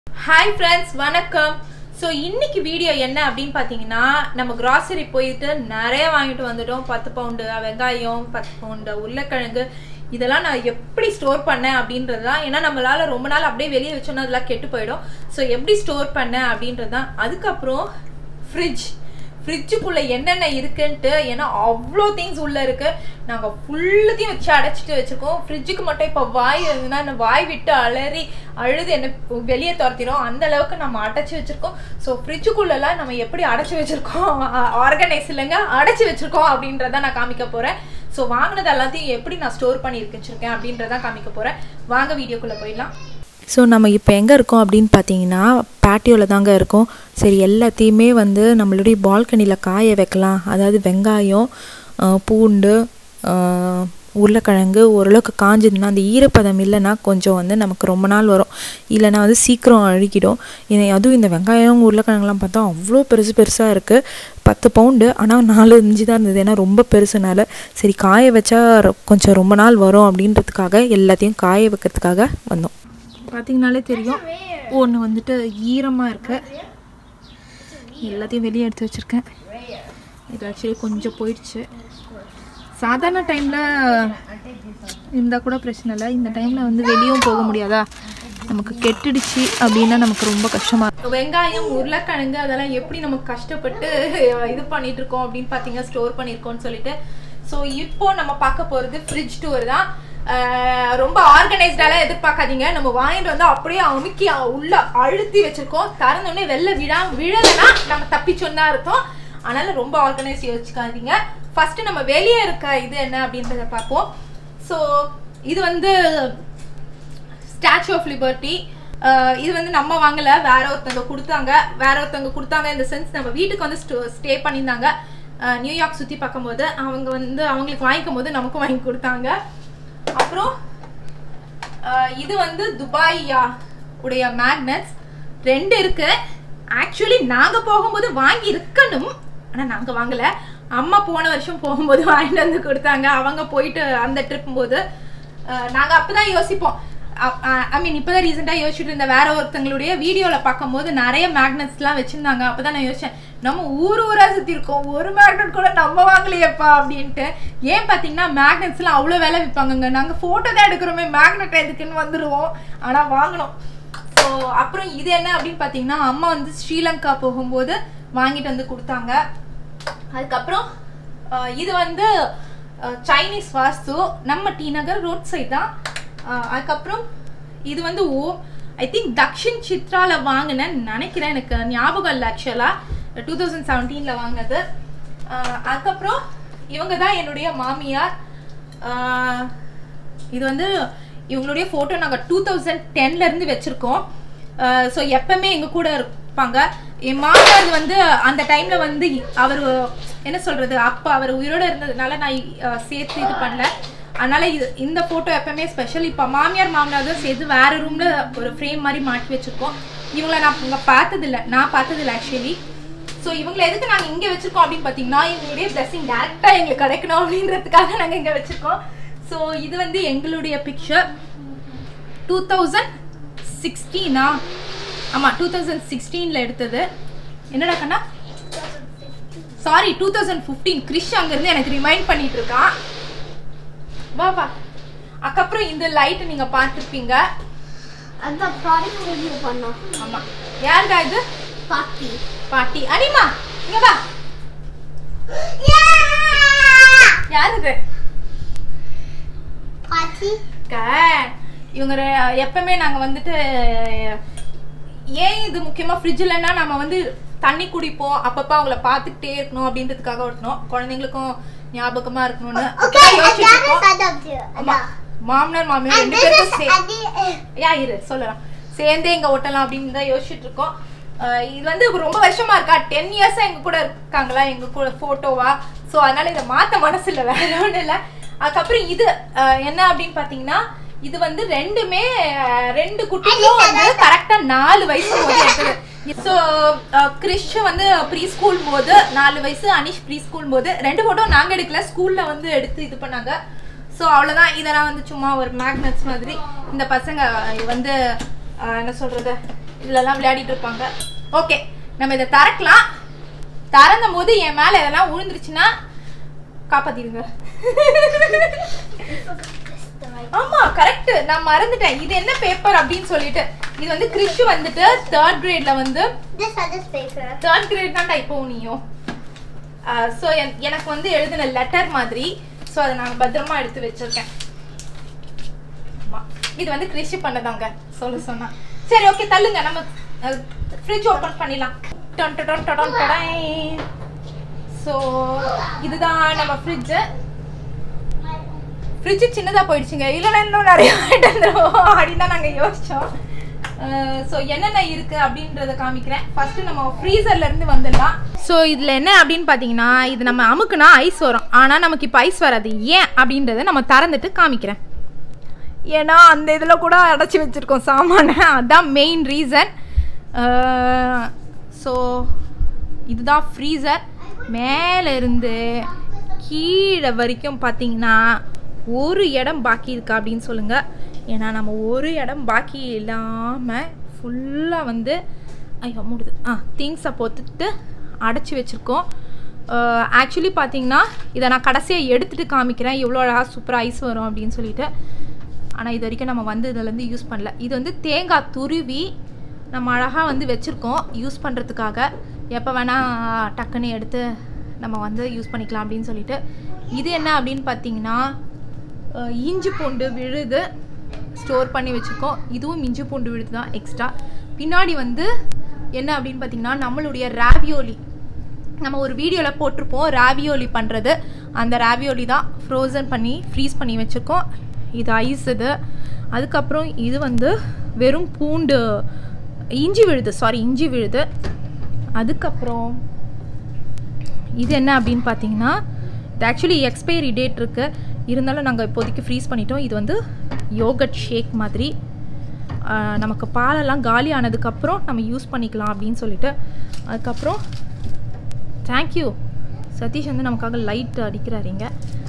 Hi friends வணக்கம் so இன்னைக்கு video என்ன அப்படின்னு பார்த்தீங்கன்னா நம்ம கிராசரி போயிட்டு நிறைய வாங்கிட்டு வந்துட்டோம் பத்து பவுண்டு வெங்காயம் பத்து பவுண்டு உருளைக்கிழங்கு இதெல்லாம் நான் எப்படி ஸ்டோர் பண்ணேன் அப்படின்றது தான் ஏன்னா நம்மளால ரொம்ப நாள் அப்படியே வெளியே வச்சோன்னா அதெல்லாம் கெட்டு போயிடும் ஸோ எப்படி ஸ்டோர் பண்ணேன் அப்படின்றது தான் அதுக்கப்புறம் ஃப்ரிட்ஜ் ஃப்ரிட்ஜுக்குள்ள என்னென்ன இருக்குன்ட்டு ஏன்னா அவ்வளோ திங்ஸ் உள்ள இருக்கு நாங்க ஃபுல்லுத்தையும் வச்சு அடைச்சிட்டு வச்சிருக்கோம் ஃப்ரிட்ஜுக்கு மட்டும் இப்போ வாய் இருந்ததுன்னா என்ன வாய் விட்டு அலறி அழுது என்ன வெளியே துரத்திடும் அந்த அளவுக்கு நம்ம அடைச்சி வச்சிருக்கோம் ஸோ ஃப்ரிட்ஜுக்குள்ளெல்லாம் நம்ம எப்படி அடைச்சி வச்சிருக்கோம் ஆர்கனைஸ் இல்லைங்க அடைச்சி வச்சிருக்கோம் அப்படின்றத நான் காமிக்க போறேன் ஸோ வாங்கினது எல்லாத்தையும் எப்படி நான் ஸ்டோர் பண்ணி வச்சிருக்கேன் அப்படின்றத காமிக்க போறேன் வாங்க வீடியோக்குள்ள போயிடலாம் ஸோ நம்ம இப்போ எங்கே இருக்கோம் அப்படின்னு பார்த்தீங்கன்னா பேட்டியோவில் தாங்க இருக்கோம் சரி எல்லாத்தையுமே வந்து நம்மளுடைய பால்கனியில் காய வைக்கலாம் அதாவது வெங்காயம் ஆஹ் பூண்டு ஆஹ் உருளைக்கிழங்கு ஓரளவுக்கு காஞ்சதுன்னா அந்த ஈரப்பதம் இல்லைன்னா கொஞ்சம் வந்து நமக்கு ரொம்ப நாள் வரும் இல்லைன்னா வந்து சீக்கிரம் அழுகிடும் இது அதுவும் இந்த வெங்காயம் உருளைக்கிழங்குலாம் பார்த்தா அவ்வளோ பெருசு பெருசாக இருக்குது பத்து பவுண்டு ஆனால் நாலு அஞ்சு தான் இருந்தது ஏன்னா ரொம்ப பெருசுனால சரி காய வச்சா ரொ- கொஞ்சம் ரொம்ப நாள் வரும் அப்படின்றதுக்காக எல்லாத்தையும் காய வைக்கிறதுக்காக வந்தோம் பார்த்தீங்கனாலே தெரியும் ஒன்று வந்துட்டு ஈரமாக இருக்கு எல்லாத்தையும் வெளியே எடுத்து வச்சுருக்கேன் இது ஆக்சுவலி கொஞ்சம் போயிடுச்சு சாதாரண டைமில் இருந்தால் கூட பிரச்சனை இல்லை இந்த டைமில் வந்து வெளியும் போக முடியாதா நமக்கு கெட்டுடுச்சு அப்படின்னா நமக்கு ரொம்ப கஷ்டமா இருக்கும் வெங்காயம் உருளைக்கிழங்கு அதெல்லாம் எப்படி நமக்கு கஷ்டப்பட்டு இது பண்ணிட்டு இருக்கோம் அப்படின்னு பார்த்தீங்க ஸ்டோர் பண்ணியிருக்கோம்னு சொல்லிட்டு ஸோ இப்போ நம்ம பார்க்க போகிறது ஃப்ரிட்ஜ் டூர் தான் அஹ் ரொம்ப ஆர்கனைஸ்டாலாம் எதிர்பார்க்காதீங்க நம்ம வாங்கிட்டு வந்து அப்படியே அமுக்கி அ- உள்ள அழுத்தி வச்சிருக்கோம் திறந்தோடனே வெளில விழா விழலைன்னா நம்ம தப்பிச்சோன்னு தான் அர்த்தம் அதனால ரொம்ப ஆர்கனைஸ் யோசிச்சுக்காதீங்க ஃபர்ஸ்ட் நம்ம வெளியே இருக்க இது என்ன அப்படின்றத பார்ப்போம் ஸோ இது வந்து ஸ்டாச்சு ஆஃப் லிபர்ட்டி இது வந்து நம்ம வாங்கல வேற ஒருத்தவங்க கொடுத்தாங்க வேற ஒருத்தவங்க கொடுத்தாங்க இந்த சென்ஸ் நம்ம வீட்டுக்கு வந்து ஸ்டே பண்ணியிருந்தாங்க அஹ் நியூயார்க் சுற்றி பார்க்கும்போது அவங்க வந்து அவங்களுக்கு வாங்கிக்கும் போது நமக்கும் வாங்கி கொடுத்தாங்க அப்புறம் அஹ் இது வந்து துபாய்யா உடைய மேக்னட்ஸ் ரெண்டு இருக்கு ஆக்சுவலி நாங்க போகும்போது வாங்கி இருக்கணும் ஆனா நாங்க வாங்கல அம்மா போன வருஷம் போகும்போது வாங்கிட்டு வந்து கொடுத்தாங்க அவங்க போயிட்டு அந்த ட்ரிப் போது அஹ் நாங்க அப்பதான் யோசிப்போம் ஐ மீன் இப்பதான் ரீசெண்டா யோசிச்சுட்டு இருந்த வேற ஒருத்தங்களுடைய வீடியோல பார்க்கும்போது நிறைய மேக்னெட்ஸ் எல்லாம் வச்சிருந்தாங்க அப்பதான் நான் யோசிச்சேன் நம்ம ஊர் ஊரா சுத்தி இருக்கோம் ஒரு மேக்னெட் கூட நம்ம வாங்கலையேப்பா அப்படின்ட்டு ஏன் பாத்தீங்கன்னா மேக்னெட்ஸ் எல்லாம் அவ்வளவு விலை விற்பாங்கங்க நாங்க போட்டோ தான் எடுக்கிறோமே மேக்னெட் எதுக்குன்னு வந்துருவோம் ஆனா வாங்கணும் ஸோ அப்புறம் இது என்ன அப்படின்னு பார்த்தீங்கன்னா அம்மா வந்து ஸ்ரீலங்கா போகும்போது வாங்கிட்டு வந்து கொடுத்தாங்க அதுக்கப்புறம் அஹ், இது வந்து அஹ், சைனீஸ் வாஸ்து நம்ம டி நகர் ரோட் சைட் தான் அஹ், அதுக்கப்புறம் இது வந்து ஓ ஐ திங்க் தக்ஷின் சித்ரால வாங்கினேன்னு நினைக்கிறேன் எனக்கு ஞாபகம் இல்லை ஆக்சுவலாக டூ தௌசண்ட் செவன்டீனில் வாங்கினது அஹ், அதுக்கப்புறம் இவங்க தான் என்னுடைய மாமியார் அஹ், இது வந்து இவங்களுடைய ஃபோட்டோ நாங்கள் டூ தௌசண்ட் டென்லேருந்து வச்சுருக்கோம் ஸோ எப்பவுமே எங்கள் கூட இருப்பாங்க என் மாமியார் வந்து அந்த டைமில் வந்து அவர் என்ன சொல்கிறது அப்போ அவர் உயிரோடு இருந்ததுனால நான் அஹ், சேர்த்து இது பண்ணல அதனால இது இந்த ஃபோட்டோ எப்பவுமே ஸ்பெஷல் இப்போ மாமியார் மாமனார் தான் சேர்த்து வேற ரூமில் ஒரு ஃப்ரேம் மாதிரி மாட்டி வச்சுருக்கோம் இவங்கள நான் இங்கே பார்த்ததில்ல நான் பார்த்ததில்ல ஆக்சுவலி ஸோ இவங்களை எதுக்கு நாங்கள் இங்கே வச்சிருக்கோம் அப்படின்னு பார்த்தீங்கன்னா எங்களுடைய பிளஸிங் டேரெக்டாக எங்களுக்கு கிடைக்கணும் அப்படின்றதுக்காக நாங்கள் இங்கே வச்சிருக்கோம் ஸோ இது வந்து எங்களுடைய பிக்சர் டூ தௌசண்ட் சிக்ஸ்டீனா ஆமாம் டூ தௌசண்ட் சிக்ஸ்டீனில் எடுத்தது என்னடா கண்ணா sorry two thousand fifteen Krish அங்கேருந்து எனக்கு ரிமைண்ட் பண்ணிட்டு இருக்கான் வா வா அதுக்கப்புறம் இந்த லைட் நீங்கள் பார்த்துருப்பீங்க அந்த ப்ராடக்ட் ரிவ்யூ பண்ணோம் ஆமாம் யாருடா இது பாட்டி பாட்டி அனிமா இங்க வா யார் இது பாட்டி அக்கா, இவங்க ரெ- எப்பவுமே நாங்க வந்துட்டு ஏன் இது முக்கியமா ஃப்ரிட்ஜ் இல்லைன்னா நம்ம வந்து தண்ணி குடிப்போம் அப்பப்ப அவங்கள பார்த்துக்கிட்டே இருக்கணும் அப்படின்றதுக்காக ஓட்டணும் குழந்தைங்களுக்கும் ஞாபகமா இருக்கணும்னு அப்படிதான் யோசிச்சுட்டு இருக்கோம். ஆமா. மாமனார் மாமியார் ரெண்டு பேருக்கும் சே- யா இரு சொல்லலாம் சேர்ந்தே இங்க ஓட்டலாம் அப்படின்னு தான் யோசிச்சுட்டு இருக்கோம் அஹ் இது வந்து ரொம்ப வருஷமா இருக்கா டென் இயர்ஸா எங்க கூட இருக்காங்களா எங்க கூட போட்டோவா சோ அதனால இதை மாத்த மனசு இல்ல வேற ஒண்ணும் இல்ல அதுக்கப்புறம் இது அஹ், என்ன அப்படின்னு பாத்தீங்கன்னா இது வந்து ரெண்டுமே அஹ், ரெண்டு குட்டிகளும் வந்து கரெக்டா நாலு வயசு போது எடுத்தது ஸோ கிறிஷ் வந்து ப்ரீ ஸ்கூல் போது நாலு வயசு அனிஷ் ப்ரீ ஸ்கூல் போது ரெண்டு போட்டோ நாங்க எடுக்கல ஸ்கூல்ல வந்து எடுத்து இது பண்ணாங்க ஸோ அவ்வளோதான் இதெல்லாம் வந்து சும்மா ஒரு மேக்னட்ஸ் மாதிரி இந்த பசங்க வந்து ஆஹ், என்ன சொல்றது இதுலலாம் விளையாடிட்டு இருப்பாங்க ஓகே நம்ம இதை திறக்கலாம் திறந்த போது என் மேல இதெல்லாம் விழுந்துருச்சுன்னா காப்பாத்திடுங்க ஆமா கரெக்ட் நான் மறந்துட்டேன் இது என்ன பேப்பர் அப்படின்னு சொல்லிட்டு இது வந்து கிறிஷ் வந்துட்டு தேர்ட் கிரேட்ல வந்து This other paper. Third grade தான் டைப்போ நீயும் ஸோ எனக்கு வந்து எழுதின லெட்டர் மாதிரி ஸோ அதை நான் பத்திரமா எடுத்து வச்சிருக்கேன் ஆமா. இது வந்து கிறிஷ் பண்ணதாங்க சொல்ல சொன்னா சரி ஓகே தள்ளுங்க நம்ம ஃப்ரிட்ஜ் ஓப்பன் பண்ணிடலாம் டொன் டொன் டொன் ஸோ இதுதான் நம்ம ஃப்ரிட்ஜு ஃப்ரிட்ஜு சின்னதாக போயிடுச்சுங்க இல்லைன்னா இன்னும் நிறைய ஐட்டம் வந்துடும் அப்படின்னு தான் நாங்கள் யோசித்தோம் ஸோ என்னென்ன இருக்கு அப்படின்றத காமிக்கிறேன் ஃபர்ஸ்ட் நம்ம ஃப்ரீசர்ல இருந்து வந்துடலாம் ஸோ இதில் என்ன அப்படின்னு பார்த்தீங்கன்னா இது நம்ம அமுக்குனா ஐஸ் வரும் ஆனால் நமக்கு இப்போ ஐஸ் வராது ஏன் அப்படின்றத நம்ம திறந்துட்டு காமிக்கிறேன் ஏன்னா அந்த இதில் கூட அடைச்சி வச்சுருக்கோம் சாமான அதான் மெயின் ரீசன் ஸோ இதுதான் ஃப்ரீசர் மேலே இருந்து கீழே வரைக்கும் பார்த்தீங்கன்னா ஒரு இடம் பாக்கி இருக்கா அப்படின்னு சொல்லுங்கள் ஏன்னா நம்ம ஒரு இடம் பாக்கி இல்லாமல் ஃபுல்லாக வந்து ஐயோ மூடுது ஆ திங்ஸை பொத்துட்டு அடைச்சி வச்சுருக்கோம் ஆக்சுவலி பார்த்தீங்கன்னா இதை நான் கடைசியாக எடுத்துகிட்டு காமிக்கிறேன் எவ்வளோ அழகாக சூப்பராக ஐஸ் வரும் அப்படின்னு சொல்லிட்டு ஆனால் இது வரைக்கும் நம்ம வந்து இதுலேருந்து யூஸ் பண்ணல இது வந்து தேங்காய் துருவி நம்ம அழகாக வந்து வச்சுருக்கோம் யூஸ் பண்ணுறதுக்காக எப்போ வேணால் டக்குன்னு எடுத்து நம்ம வந்து யூஸ் பண்ணிக்கலாம் அப்படின்னு சொல்லிட்டு இது என்ன அப்படின்னு பார்த்தீங்கன்னா அஹ், இஞ்சி பூண்டு விழுது ஸ்டோர் பண்ணி வச்சுருக்கோம் இதுவும் இஞ்சி பூண்டு விழுது தான் எக்ஸ்ட்ரா பின்னாடி வந்து என்ன அப்படின்னு பார்த்தீங்கன்னா நம்மளுடைய ராவியோலி நம்ம ஒரு வீடியோவில் போட்டிருப்போம் ராவியோலி பண்ணுறது அந்த ராவியோலி தான் ஃப்ரோசன் பண்ணி ஃப்ரீஸ் பண்ணி வச்சுருக்கோம் இது ஐஸ் இது அதுக்கப்புறம் இது வந்து வெறும் பூண்டு இஞ்சி விழுது சாரி இஞ்சி விழுது அதுக்கப்புறம் இது என்ன அப்படின்னு பார்த்தீங்கன்னா இது ஆக்சுவலி எக்ஸ்பைரி டேட் இருக்கு இருந்தாலும் நாங்கள் இப்போதைக்கு ஃப்ரீஸ் பண்ணிட்டோம் இது வந்து யோகட் ஷேக் மாதிரி ஆஹ், நமக்கு பாலெல்லாம் காலி ஆனதுக்கப்புறம் நம்ம யூஸ் பண்ணிக்கலாம் அப்படின்னு சொல்லிட்டு அதுக்கப்புறம் தேங்க்யூ சதீஷ் வந்து நமக்காக லைட் அடிக்கிறாருங்க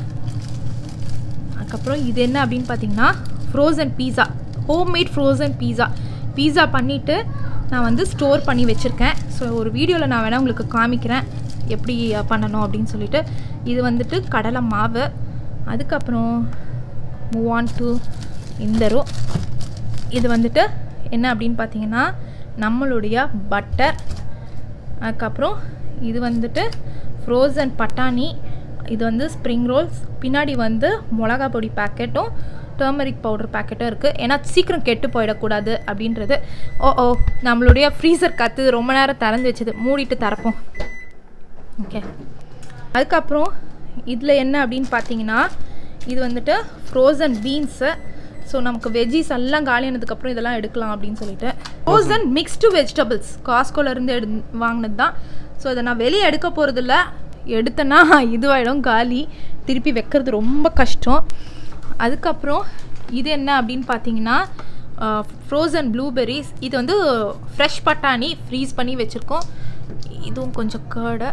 அதுக்கப்புறம் இது என்ன அப்படின்னு பார்த்தீங்கன்னா frozen pizza homemade frozen pizza pizza பண்ணிவிட்டு நான் வந்து ஸ்டோர் பண்ணி வச்சுருக்கேன் ஸோ ஒரு வீடியோவில் நான் வேணால் உங்களுக்கு காமிக்கிறேன் எப்படி பண்ணணும் அப்படின்னு சொல்லிட்டு இது வந்துட்டு கடலை மாவு அதுக்கப்புறம் மூவ் ஆன் டு இந்த ரோ இது வந்துட்டு என்ன அப்படின்னு பார்த்தீங்கன்னா நம்மளுடைய பட்டர் அதுக்கப்புறம் இது வந்துட்டு ஃப்ரோசன் பட்டாணி இது வந்து ஸ்ப்ரிங் ரோல்ஸ் பின்னாடி வந்து மிளகா பொடி பேக்கெட்டும் டர்மரிக் பவுடர் பேக்கெட்டும் இருக்குது ஏன்னா சீக்கிரம் கெட்டு போயிடக்கூடாது அப்படின்றது ஓ ஓ நம்மளுடைய ஃப்ரீசர் கத்து ரொம்ப நேரம் திறந்து வச்சது மூடிட்டு திறப்போம் ஓகே அதுக்கப்புறம் இதில் என்ன அப்படின்னு பார்த்தீங்கன்னா இது வந்துட்டு ஃப்ரோசன் பீன்ஸு ஸோ நமக்கு வெஜ்ஜீஸ் எல்லாம் காலியானதுக்கப்புறம் இதெல்லாம் எடுக்கலாம் அப்படின்னு சொல்லிட்டு ஃப்ரோசன் மிக்ஸ்டு வெஜிடபிள்ஸ் காஸ்கோலேருந்து எடு வாங்கினது தான் ஸோ இதை நான் வெளியே எடுக்க போகிறதில்ல எடுத்தேன்னா இதுவாயிடும் காலி திருப்பி வைக்கிறது ரொம்ப கஷ்டம் அதுக்கப்புறம் இது என்ன அப்படின்னு பார்த்தீங்கன்னா ஃப்ரோசன் ப்ளூபெர்ரிஸ் இது வந்து ஃப்ரெஷ் பட்டாணி ஃப்ரீஸ் பண்ணி வச்சுருக்கோம் இதுவும் கொஞ்சம் கேர்டு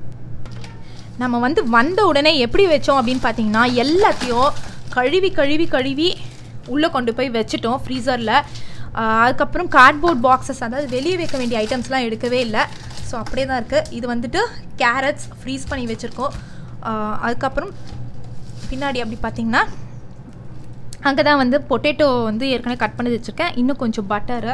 நம்ம வந்து வந்த உடனே எப்படி வச்சோம் அப்படின்னு பார்த்தீங்கன்னா எல்லாத்தையும் கழுவி கழுவி கழுவி உள்ளே கொண்டு போய் வச்சுட்டோம் ஃப்ரீசரில் அதுக்கப்புறம் கார்ட்போர்ட் பாக்ஸஸ் அதாவது வெளியே வைக்க வேண்டிய ஐட்டம்ஸ்லாம் எடுக்கவே இல்லை ஸோ அப்படியே தான் இருக்குது இது வந்துட்டு கேரட்ஸ் ஃப்ரீஸ் பண்ணி வச்சுருக்கோம் ஆஹ் அதுக்கப்புறம் பின்னாடி அப்படி பார்த்தீங்கன்னா அங்கே தான் வந்து பொட்டேட்டோ வந்து ஏற்கனவே கட் பண்ணி வச்சுருக்கேன் இன்னும் கொஞ்சம் பட்டரு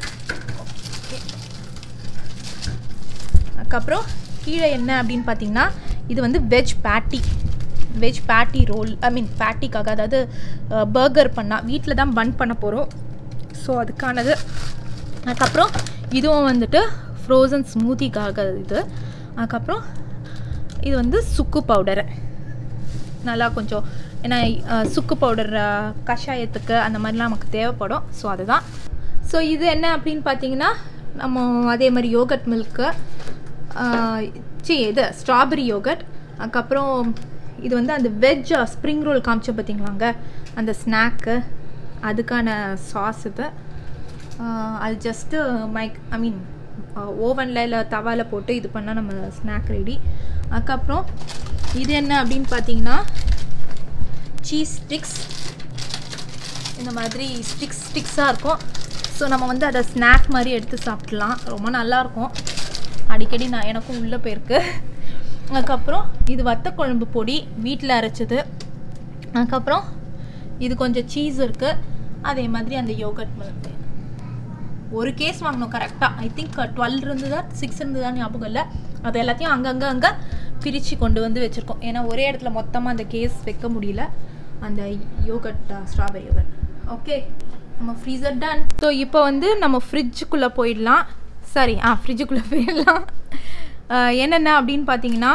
அதுக்கப்புறம் கீழே என்ன அப்படின்னு பார்த்தீங்கன்னா இது வந்து வெஜ் பேட்டி வெஜ் பேட்டி ரோல் ஐ மீன் பேட்டிக்காக அதாவது பர்கர் பண்ணால் வீட்டில் தான் பன் பண்ண போகிறோம் ஸோ அதுக்கானது அதுக்கப்புறம் இதுவும் வந்துட்டு ஃப்ரோசன் ஸ்மூத்திக்காக இது அதுக்கப்புறம் இது வந்து சுக்கு பவுடரு நல்லா கொஞ்சம் ஏன்னா அஹ், சுக்கு பவுடர் கஷாயத்துக்கு அந்த மாதிரிலாம் நமக்கு தேவைப்படும் ஸோ அதுதான் ஸோ இது என்ன அப்படின்னு பார்த்தீங்கன்னா நம்ம அதே மாதிரி யோகட் மில்க்கு சி இது ஸ்ட்ராபெரி யோகட் அதுக்கப்புறம் இது வந்து அந்த வெஜ் ஸ்ப்ரிங் ரோல் காமிச்ச பார்த்தீங்களாங்க அந்த ஸ்நாக்கு அதுக்கான சாஸ் இது ஆஹ் அது ஜஸ்ட்டு மைக் ஐ மீன் ஓவனில் இல்லை தவாவில் போட்டு இது பண்ணால் நம்ம ஸ்நாக் ரெடி அதுக்கப்புறம் இது என்ன அப்படின்னு பார்த்தீங்கன்னா சீஸ் ஸ்டிக்ஸ் இந்த மாதிரி ஸ்டிக்ஸ் ஸ்டிக்ஸாக இருக்கும் ஸோ நம்ம வந்து அதை ஸ்நாக் மாதிரி எடுத்து சாப்பிட்லாம் ரொம்ப நல்லாயிருக்கும் அடிக்கடி நான் எனக்கும் உள்ளே போயிருக்கு அதுக்கப்புறம் இது வத்த குழம்பு பொடி வீட்டில் அரைச்சது அதுக்கப்புறம் இது கொஞ்சம் சீஸ் இருக்குது அதே மாதிரி அந்த யோகட் மில்க் ஒரு கேஸ் வாங்கணும் கரெக்டாக ஐ திங்க் டுவெல் இருந்ததா சிக்ஸ் இருந்ததா ஞாபகம் இல்லை அது எல்லாத்தையும் அங்கங்கே அங்கே பிரித்து கொண்டு வந்து வச்சுருக்கோம் ஏன்னா ஒரே இடத்துல மொத்தமாக அந்த கேஸ் வைக்க முடியல அந்த யோகட் ஸ்ட்ராபெரி யோகட் ஓகே நம்ம ஃப்ரீசர் டன் ஸோ இப்போ வந்து நம்ம ஃப்ரிட்ஜுக்குள்ளே போயிடலாம் சரி ஆ ஃப்ரிட்ஜுக்குள்ளே போயிடலாம் அஹ் என்னென்ன அப்படின்னு பார்த்தீங்கன்னா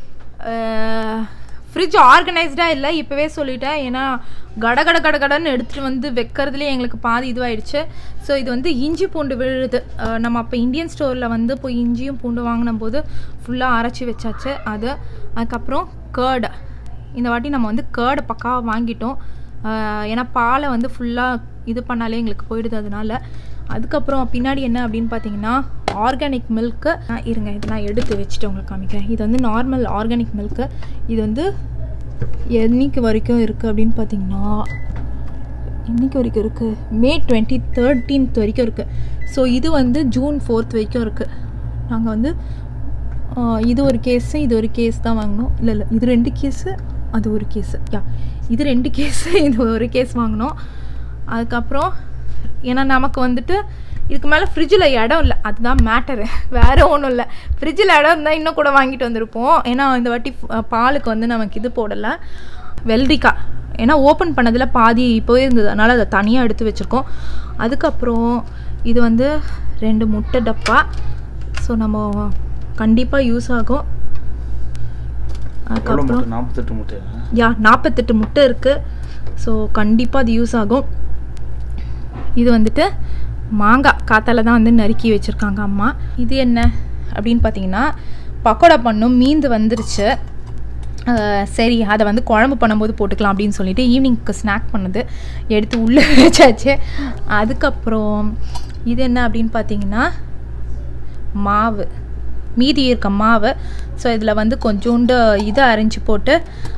ஃப்ரிட்ஜ் ஆர்கனைஸ்டாக இல்லை இப்போவே சொல்லிட்டேன் ஏன்னா கட கட கட கடன்னு எடுத்துகிட்டு வந்து வைக்கிறதுலேயே எங்களுக்கு பாதி இதுவாயிடுச்சு ஸோ இது வந்து இஞ்சி பூண்டு விழுது அஹ் நம்ம அப்போ இந்தியன் ஸ்டோரில் வந்து போய் இஞ்சியும் பூண்டு வாங்கின போது ஃபுல்லாக அரைச்சி வச்சாச்சு அது அதுக்கப்புறம் கேர்டு இந்த வாட்டி நம்ம வந்து கேர்டை பக்காவாக வாங்கிட்டோம் அஹ் ஏன்னா பாலை வந்து ஃபுல்லாக இது பண்ணாலே எங்களுக்கு போயிடுது அதனால அதுக்கப்புறம் பின்னாடி என்ன அப்படின்னு பார்த்தீங்கன்னா ஆர்கானிக் மில்க்கு இருங்க இது நான் எடுத்து வச்சுட்டு உங்களுக்கு காமிக்கிறேன் இது வந்து நார்மல் ஆர்கானிக் மில்க்கு இது வந்து என்னைக்கு வரைக்கும் இருக்குது அப்படின்னு பார்த்தீங்கன்னா இன்னைக்கு வரைக்கும் இருக்குது மே டுவெண்ட்டி தேர்ட்டீன்த் வரைக்கும் இருக்குது ஸோ இது வந்து ஜூன் ஃபோர்த் வரைக்கும் இருக்குது நாங்கள் வந்து ஆஹ், இது ஒரு கேஸு இது ஒரு கேஸ் தான் வாங்கினோம் இல்லை இல்லை இது ரெண்டு கேஸு அது ஒரு கேஸு யா இது ரெண்டு கேஸு இது ஒரு கேஸ் வாங்கினோம் அதுக்கப்புறம் ஏன்னா நமக்கு வந்துட்டு இதுக்கு மேலே ஃப்ரிட்ஜில் இடம் இல்லை அதுதான் மேட்டரு வேறு ஒன்றும் இல்லை ஃப்ரிட்ஜில் இடம் இருந்தால் இன்னும் கூட வாங்கிட்டு வந்திருப்போம் ஏன்னா இந்த வாட்டி அஹ், பாலுக்கு வந்து நமக்கு இது போடலை வெள்ளரிக்காய் ஏன்னா ஓப்பன் பண்ணதில் பாதி இப்போவே இருந்தது அதனால் அதை தனியாக எடுத்து வச்சுருக்கோம் அதுக்கப்புறம் இது வந்து ரெண்டு முட்டை டப்பா ஸோ நம்ம கண்டிப்பாக யூஸ் ஆகும் எவ்வளோ அதுக்கப்புறம் மூட்டை நாற்பத்தெட்டு மூட்டையா யா நாற்பத்தெட்டு முட்டை இருக்குது ஸோ கண்டிப்பாக அது யூஸ் ஆகும் இது வந்துட்டு மாங்காய் காத்தால தான் வந்து நறுக்கி வச்சுருக்காங்க அம்மா இது என்ன அப்படின்னு பார்த்தீங்கன்னா பக்கோடா பண்ணும் மீந்து வந்துருச்சு அஹ் சரி அதை வந்து குழம்பு பண்ணும்போது போட்டுக்கலாம் அப்படின்னு சொல்லிட்டு ஈவினிங்க்கு ஸ்நாக் பண்ணது எடுத்து உள்ளே வச்சாச்சு அதுக்கப்புறம் இது என்ன அப்படின்னு பார்த்தீங்கன்னா மாவு மீதி இருக்க மாவு ஸோ இதில் வந்து கொஞ்சோண்டு இதை அரிஞ்சு போட்டு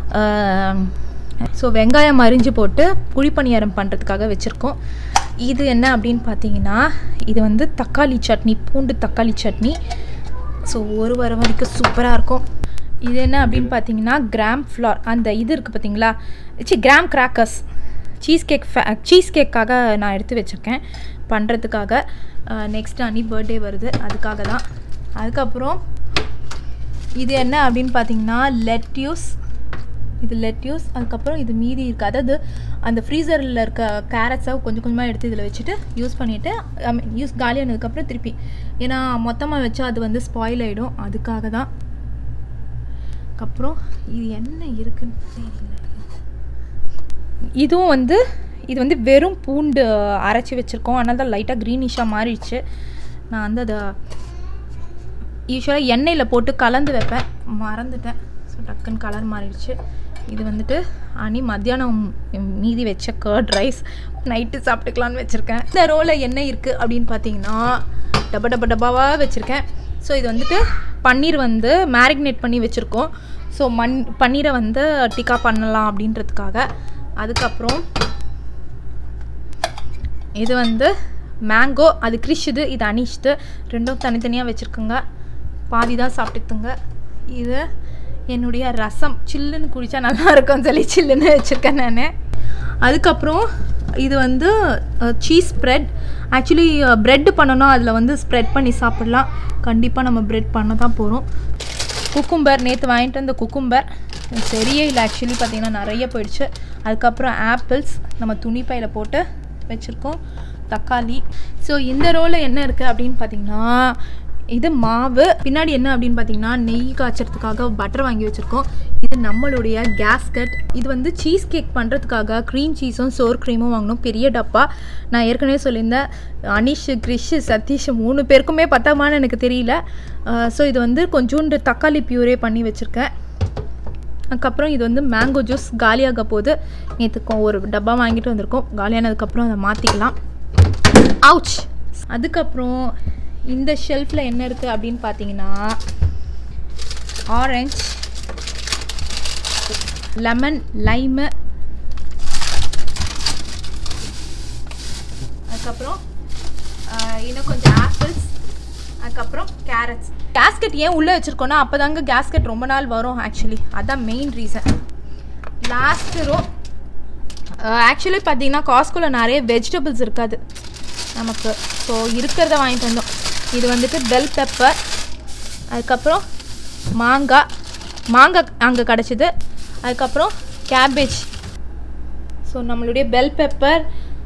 ஸோ வெங்காயம் அரிஞ்சு போட்டு குழிப்பணியாரம் பண்ணுறதுக்காக வச்சுருக்கோம் இது என்ன அப்படின்னு பார்த்தீங்கன்னா இது வந்து தக்காளி சட்னி பூண்டு தக்காளி சட்னி ஸோ ஒரு வாரம் வரைக்கும் சூப்பராக இருக்கும் இது என்ன அப்படின்னு பார்த்தீங்கன்னா கிராம் ஃப்ளார் அந்த இது இருக்குது பார்த்தீங்களா see graham crackers cheesecake cheese கேக்காக நான் எடுத்து வச்சுருக்கேன் பண்ணுறதுக்காக நெக்ஸ்ட் அனி பர்த்டே வருது அதுக்காக தான் அதுக்கப்புறம் இது என்ன அப்படின்னு பார்த்தீங்கன்னா லெட்யூஸ் இது லெட்யூஸ் அதுக்கப்புறம் இது மீதி இருக்குது அதாவது அந்த ஃப்ரீசரில் இருக்க கேரட்ஸை கொஞ்சம் கொஞ்சமாக எடுத்து இதில் வச்சுட்டு யூஸ் பண்ணிவிட்டு ஐ மீன் யூஸ் காலியானதுக்கப்புறம் திருப்பி ஏன்னா மொத்தமாக வச்சா அது வந்து ஸ்பாயில் ஆகிடும் அதுக்காக தான் அதுக்கப்புறம் இது என்ன இருக்குன்னு தெரியல இதுவும் வந்து இது வந்து வெறும் பூண்டு அரைச்சி வச்சுருக்கோம் அதனால தான் லைட்டாக க்ரீனிஷாக மாறிடுச்சு நான் வந்து அதை யூஸ்வலாக எண்ணெயில் போட்டு கலந்து வைப்பேன் மறந்துட்டேன் ஸோ டக்குன்னு கலர் மாறிடுச்சு இது வந்துட்டு அனி மத்தியானம் மீதி வச்ச கர்ட் ரைஸ் நைட்டு சாப்பிட்டுக்கலான்னு வச்சுருக்கேன் இந்த ரோவில் என்ன இருக்குது அப்படின்னு பார்த்தீங்கன்னா டப்பா டப்பா டப்பாவாக வச்சுருக்கேன் ஸோ இது வந்துட்டு பன்னீர் வந்து மேரினேட் பண்ணி வச்சுருக்கோம் ஸோ மண் பன்னீரை வந்து டிக்கா பண்ணலாம் அப்படின்றதுக்காக அதுக்கப்புறம் இது வந்து மேங்கோ அது கிரிஷுது இது அனிஷ்து ரெண்டும் தனித்தனியாக வச்சுருக்குங்க பாதி தான் சாப்பிட்டுக்குங்க இது என்னுடைய ரசம் சில்லுன்னு குடித்தா நல்லா இருக்கும்னு சொல்லி சில்லுன்னு வச்சுருக்கேன் நான் அதுக்கப்புறம் இது வந்து சீஸ் ஸ்ப்ரெட் ஆக்சுவலி ப்ரெட் பண்ணணும் அதில் வந்து ஸ்ப்ரெட் பண்ணி சாப்பிடலாம் கண்டிப்பாக நம்ம ப்ரெட் பண்ண தான் போகிறோம் குக்கும்பர் நேற்று வாங்கிட்டு வந்த குக்கும்பர் சரியே இல்லை ஆக்சுவலி பார்த்தீங்கன்னா நிறைய போயிடுச்சு அதுக்கப்புறம் ஆப்பிள்ஸ் நம்ம துணிப்பையில் போட்டு வச்சுருக்கோம் தக்காளி ஸோ இந்த ரோலில் என்ன இருக்குது அப்படின்னு பார்த்தீங்கன்னா இது மாவு பின்னாடி என்ன அப்படின்னு பார்த்தீங்கன்னா நெய் காய்ச்சறதுக்காக பட்டர் வாங்கி வச்சுருக்கோம் இது நம்மளுடைய கேஸ்கட் இது வந்து சீஸ் கேக் பண்ணுறதுக்காக க்ரீம் சீஸும் சோர் க்ரீமும் வாங்கணும் பெரிய டப்பா நான் ஏற்கனவே சொல்லியிருந்தேன் அனிஷ் கிரிஷ் சதீஷ் மூணு பேருக்குமே பத்தாமான்னு எனக்கு தெரியல ஸோ இது வந்து கொஞ்சோண்டு தக்காளி பியூரே பண்ணி வச்சுருக்கேன் அதுக்கப்புறம் இது வந்து மேங்கோ ஜூஸ் காலியாக போகுது நேற்றுக்கும் ஒரு டப்பா வாங்கிட்டு வந்திருக்கோம் காலியானதுக்கப்புறம் அதை மாற்றிக்கலாம் அவுச் அதுக்கப்புறம் இந்த ஷெல்ஃபில் என்ன இருக்குது அப்படின்னு பார்த்தீங்கன்னா ஆரஞ்ச் லெமன் லைமு அதுக்கப்புறம் இன்னும் கொஞ்சம் ஆப்பிள்ஸ் அதுக்கப்புறம் கேரட்ஸ் கேஸ்கெட் ஏன் உள்ளே வச்சுருக்கோன்னா அப்போ தாங்க கேஸ்கெட் ரொம்ப நாள் வரும் ஆக்சுவலி அதான் main reason last row actually பார்த்தீங்கன்னா காஸ்கோவில் நிறைய வெஜிடபிள்ஸ் இருக்காது நமக்கு ஸோ இருக்கிறத வாங்கிட்டு வந்தோம் இது வந்துட்டு பெல் பெப்பர் அதுக்கப்புறம் மாங்காய் மாங்காய் அங்கே கிடச்சிது அதுக்கப்புறம் கேபேஜ் ஸோ நம்மளுடைய பெல் பெப்பர்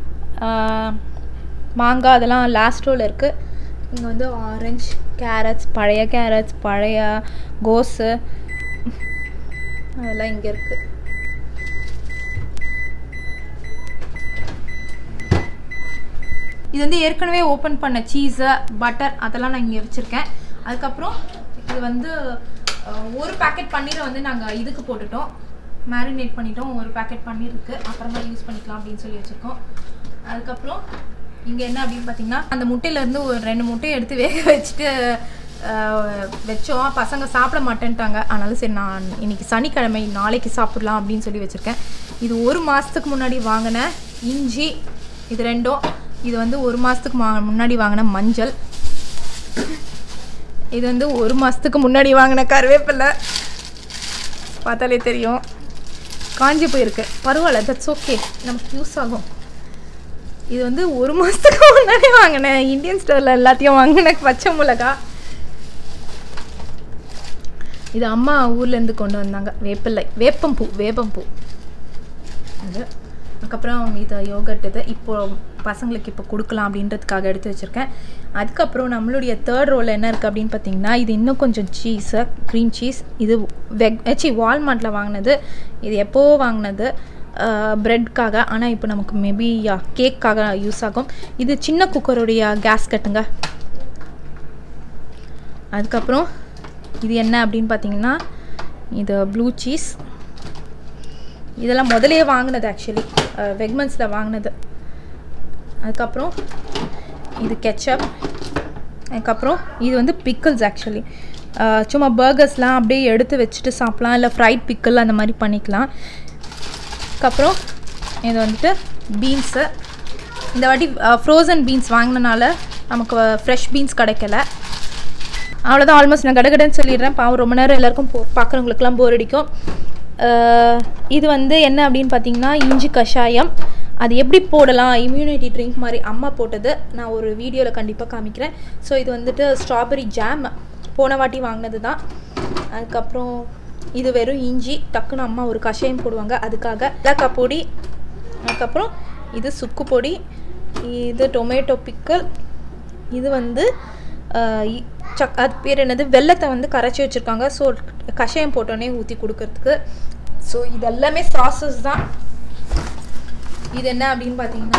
மாங்காய் அதெல்லாம் லாஸ்ட் ரோவில் இருக்குது இங்கே வந்து ஆரஞ்சு கேரட்ஸ் பழைய கேரட்ஸ் பழைய கோஸு அதெல்லாம் இங்கே இருக்குது இது வந்து ஏற்கனவே ஓப்பன் பண்ண சீஸு பட்டர் அதெல்லாம் நான் இங்கே வச்சுருக்கேன் அதுக்கப்புறம் இது வந்து அஹ், ஒரு பேக்கெட் பன்னீரை வந்து நாங்கள் இதுக்கு போட்டுட்டோம் மேரினேட் பண்ணிட்டோம் ஒரு பேக்கெட் பன்னீர் இருக்குது அப்புறமா யூஸ் பண்ணிக்கலாம் அப்படின்னு சொல்லி வச்சுருக்கோம் அதுக்கப்புறம் இங்கே என்ன அப்படின்னு பார்த்தீங்கன்னா அந்த முட்டையிலேருந்து ஒரு ரெண்டு முட்டையை எடுத்து வேக வச்சுட்டு அஹ், வச்சோம் பசங்க சாப்பிட மாட்டேன்ட்டாங்க அதனால சரி நான் இன்னைக்கு சனிக்கிழமை நாளைக்கு சாப்பிடலாம் அப்படின்னு சொல்லி வச்சுருக்கேன் இது ஒரு மாதத்துக்கு முன்னாடி வாங்கின இஞ்சி இது ரெண்டும் இது வந்து ஒரு மாதத்துக்கு மா முன்னாடி வாங்கின மஞ்சள் இது வந்து ஒரு மாதத்துக்கு முன்னாடி வாங்கின கருவேப்பிலை பார்த்தாலே தெரியும் காஞ்சி போயிருக்கு பரவாயில்ல தட்ஸ் ஓகே நமக்கு யூஸ் ஆகும் இது வந்து ஒரு மாதத்துக்கு முன்னாடி வாங்கினேன் இந்தியன் ஸ்டோரில் எல்லாத்தையும் வாங்கின பச்சை மிளகா இது அம்மா ஊர்லேருந்து கொண்டு வந்தாங்க வேப்பிலை வேப்பம்பூ வேப்பம்பூ அது அதுக்கப்புறம் இது யோகட் இது இப்போ பசங்களுக்கு இப்போ கொடுக்கலாம் அப்படின்றதுக்காக எடுத்து வச்சுருக்கேன் அதுக்கப்புறம் நம்மளுடைய தேர்ட் ரோல் என்ன இருக்குது அப்படின்னு பார்த்தீங்கன்னா இது இன்னும் கொஞ்சம் சீஸு க்ரீம் சீஸ் இது வெக் சி வால்மார்ட்டில் வாங்கினது இது எப்போ வாங்கினது ப்ரெட்காக ஆனால் இப்போ நமக்கு மேபி கேக்காக யூஸ் ஆகும் இது சின்ன குக்கருடைய கேஸ் கட்டுங்க அதுக்கப்புறம் இது என்ன அப்படின்னு பார்த்தீங்கன்னா இது ப்ளூ சீஸ் இதெல்லாம் முதலையே வாங்கினது ஆக்சுவலி வெக்மன்ஸில் வாங்கினது அதுக்கப்புறம் இது கெச்சப் அதுக்கப்புறம் இது வந்து பிக்கிள்ஸ் ஆக்சுவலி சும்மா பர்கர்ஸ்லாம் அப்படியே எடுத்து வச்சுட்டு சாப்பிட்லாம் இல்லை ஃப்ரைட் பிக்கிள் அந்த மாதிரி பண்ணிக்கலாம் அதுக்கப்புறம் இது வந்துட்டு பீன்ஸு இந்த வாட்டி ஃப்ரோசன் பீன்ஸ் வாங்கினனால நமக்கு ஃப்ரெஷ் பீன்ஸ் கிடைக்கல அவ்வளோதான் ஆல்மோஸ்ட் நான் கடகடன்னு சொல்லிடுறேன் பாவம் ரொம்ப நேரம் எல்லாருக்கும் போ பார்க்குறவங்களுக்குலாம் போர் அடிக்கும் அஹ் இது வந்து என்ன அப்படின்னு பார்த்தீங்கன்னா இஞ்சி கஷாயம் அது எப்படி போடலாம் இம்யூனிட்டி ட்ரிங்க் மாதிரி அம்மா போட்டது நான் ஒரு வீடியோவில் கண்டிப்பாக காமிக்கிறேன் ஸோ இது வந்துட்டு ஸ்ட்ராபெரி ஜாம் போன வாட்டி வாங்கினது தான் அதுக்கப்புறம் இது வெறும் இஞ்சி டக்குன்னு அம்மா ஒரு கஷாயம் போடுவாங்க அதுக்காக ஏலக்காய் பொடி அதுக்கப்புறம் இது சுக்கு பொடி இது டொமேட்டோ பிக்கல் இது வந்து ஆஹ் இ- சக் அது பேர் என்னது வெள்ளத்தை வந்து கரைச்சி வச்சுருக்காங்க ஸோ கஷாயம் போட்டோன்னே ஊற்றி கொடுக்கறதுக்கு ஸோ இது எல்லாமே சாசஸ் தான் இது என்ன அப்படின்னு பார்த்தீங்கன்னா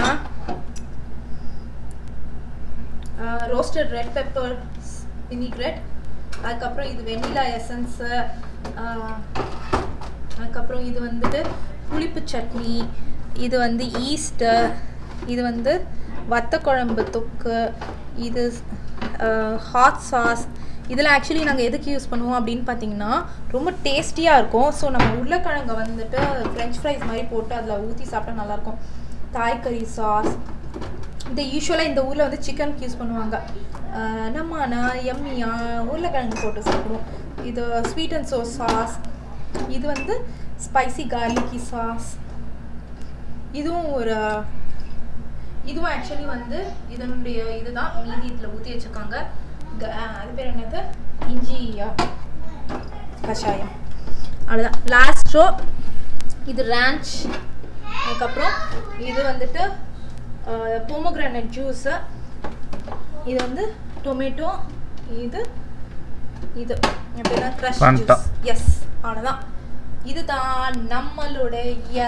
ரோஸ்டட் ரெட் பெப்பர் வினிக்ரெட் அதுக்கப்புறம் இது வெனிலா எசன்ஸு அதுக்கப்புறம் இது வந்துட்டு புளிப்பு சட்னி இது வந்து ஈஸ்ட்டு இது வந்து வத்த குழம்பு தொக்கு இது ஹாட் சாஸ் இதில் ஆக்சுவலி நாங்கள் எதுக்கு யூஸ் பண்ணுவோம் அப்படின்னு பார்த்தீங்கன்னா ரொம்ப டேஸ்டியாக இருக்கும் ஸோ நம்ம உருளைக்கிழங்க வந்துட்டு ஃப்ரெஞ்ச் ஃப்ரைஸ் மாதிரி போட்டு அதில் ஊற்றி சாப்பிட்டா நல்லாயிருக்கும் தாய்கறி சாஸ் இந்த யூஸ்வலாக இந்த ஊரில் வந்து சிக்கனுக்கு யூஸ் பண்ணுவாங்க ஆஹ் நம்மனா எம்மியா உருளைக்கிழங்கு போட்டு சாப்பிடுவோம் இது ஸ்வீட் அண்ட் சோஸ் சாஸ் இது வந்து ஸ்பைசி கார்லிக்கி சாஸ் இதுவும் ஒரு இதுவும் ஆக்சுவலி வந்து இதனுடைய இதுதான் மீதி இதில் ஊற்றி வச்சுருக்காங்க க- அது பேர் என்னது இஞ்சி ஆ, கஷாயம் அவ்வளோதான் லாஸ்ட் ரோ இது ரேஞ்ச் அதுக்கப்புறம் இது வந்துட்டு போமோகிரானட் ஜூஸு இது வந்து டொமேட்டோ இது இது எப்படின்னா க்ரஷ் Fanta. ஜூஸ் எஸ் அவ்வளோதான் இதுதான் நம்மளுடைய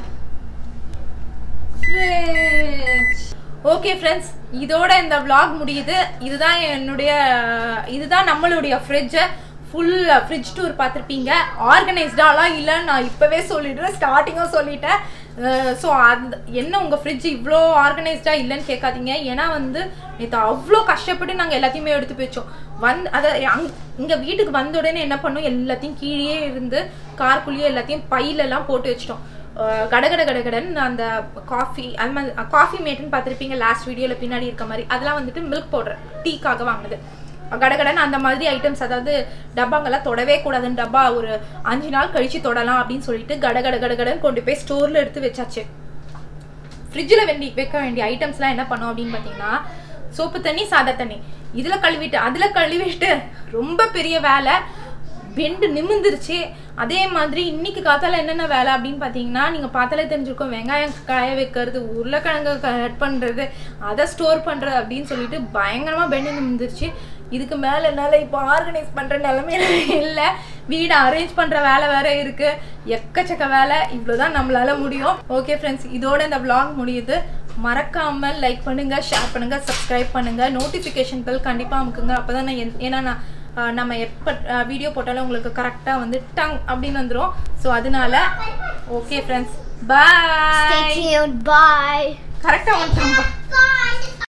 ஓகே ஃப்ரெண்ட்ஸ் இதோட இந்த vlog முடியுது இதுதான் என்னுடைய இதுதான் நம்மளுடைய ஃப்ரிட்ஜை ஃபுல் ஃப்ரிட்ஜ் டூர் பார்த்துருப்பீங்க ஆர்கனைஸ்டாலாம் இல்லைன்னு நான் இப்போவே சொல்லிடுறேன் ஸ்டார்டிங்கும் சொல்லிட்டேன் ஸோ அந்த என்ன உங்கள் ஃப்ரிட்ஜ் இவ்வளோ ஆர்கனைஸ்டாக இல்லைன்னு கேட்காதீங்க ஏன்னா வந்து நேற்று அவ்வளோ கஷ்டப்பட்டு நாங்கள் எல்லாத்தையுமே எடுத்து போயிச்சோம் வந்து அதை அங் இங்கே வீட்டுக்கு வந்த உடனே என்ன பண்ணோம் எல்லாத்தையும் கீழே இருந்து கார்க்குள்ளேயே எல்லாத்தையும் பையிலெல்லாம் போட்டு வச்சிட்டோம் அஹ், கடகட கடகடன்னு அந்த காஃபி அது மாதிரி காஃபி மேட்டுன்னு பார்த்துருப்பீங்க லாஸ்ட் வீடியோவில் பின்னாடி இருக்க மாதிரி அதெல்லாம் வந்துட்டு மில்க் பவுடர் டீக்காக வாங்கினது கடகடன்னு அந்த மாதிரி ஐட்டம்ஸ் அதாவது டப்பாங்கெல்லாம் தொடவே கூடாதுன்னு டப்பா ஒரு அஞ்சு நாள் கழிச்சு தொடலாம் அப்படின்னு சொல்லிட்டு கடகட கடகடன்னு கொண்டு போய் ஸ்டோரில் எடுத்து வச்சாச்சு ஃப்ரிட்ஜில் வெண்டி வைக்க வேண்டிய ஐட்டம்ஸ்லாம் என்ன பண்ணோம் அப்படின்னு பார்த்தீங்கன்னா சோப்பு தண்ணி சாதா தண்ணி இதில் கழுவிட்டு அதில் கழுவிட்டு ரொம்ப பெரிய வேலை வெண்டு நிமிந்துருச்சு அதே மாதிரி இன்னைக்கு காத்தால என்னென்ன வேலை அப்படின்னு பார்த்தீங்கன்னா நீங்கள் பார்த்தாலே தெரிஞ்சிருக்கோம் வெங்காயம் காய வைக்கிறது உருளைக்கிழங்கு கட் பண்ணுறது அதை ஸ்டோர் பண்ணுறது அப்படின்னு சொல்லிட்டு பயங்கரமாக பெண்டு நிமிந்துருச்சு இதுக்கு மேலே என்னால் இப்போ ஆர்கனைஸ் பண்ணுற நிலமையில இல்லை வீடை அரேஞ்ச் பண்ணுற வேலை வேற இருக்கு எக்கச்சக்க வேலை இவ்வளோதான் நம்மளால முடியும் ஓகே ஃப்ரெண்ட்ஸ் இதோட இந்த vlog முடியுது மறக்காம லைக் பண்ணுங்க ஷேர் பண்ணுங்க சப்ஸ்கிரைப் பண்ணுங்க நோட்டிஃபிகேஷன் பெல் கண்டிப்பாக அமுக்குங்க அப்பதான் நான் என்- ஏன்னா நான் ஆஹ், நம்ம எப்போ வீடியோ போட்டாலும் உங்களுக்கு கரெக்டாக வந்து டங் அப்படின்னு வந்துடும் ஸோ அதனால okay friends Stay bye tuned. Bye. கரெக்டாக வந்துட்டோம் Bye.